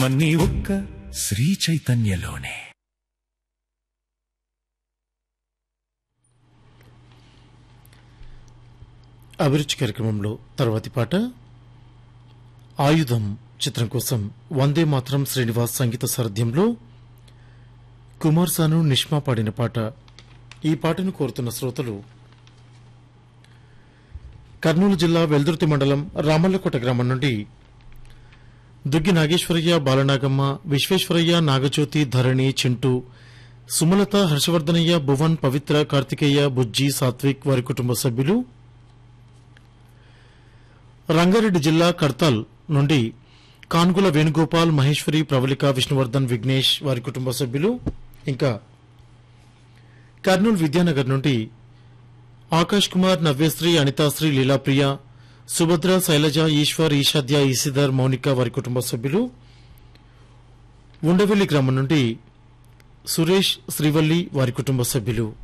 సంతోషమన్నీ ఒక్క శ్రీ చైతన్యలోనే అభిరుచి కార్యక్రమంలో తర్వాతి పాట ఆయుధం చిత్రం కోసం వందే మాత్రం శ్రీనివాస్ సంగీత సారథ్యంలో కుమార్ సాను నిష్మా పాడిన పాట ఈ పాటను కోరుతున్న శ్రోతలు కర్నూలు జిల్లా వెల్దుర్తి మండలం రామల్లకోట గ్రామం నుండి దుగ్గి నాగేశ్వరయ్య బాలనాగమ్మ విశ్వేశ్వరయ్య నాగజ్యోతి ధరణి చింటూ సుమలత హర్షవర్ధనయ్య భువన్ పవిత్ర కార్తికేయ బుజ్జి సాత్విక్ వారి కుటుంబ సభ్యులు రంగారెడ్డి జిల్లా కర్తాల్ నుండి కాన్గుల వేణుగోపాల్ మహేశ్వరి ప్రవళిక విష్ణువర్ధన్ విఘ్నేష్ వారి కుటుంబ సభ్యులు ఇంకా కర్నూలు విద్యానగర్ నుండి ఆకాష్ కుమార్ నవ్యశ్రీ అనితాశ్రీ లీలాప్రియ సుభద్ర శైలజ ఈశ్వర్ ఈషాద్య ఈసిదర్ మౌనిక వారి కుటుంబ సభ్యులు ఉండవెల్లి గ్రామం నుండి సురేష్ శ్రీవల్లి వారి కుటుంబ సభ్యులు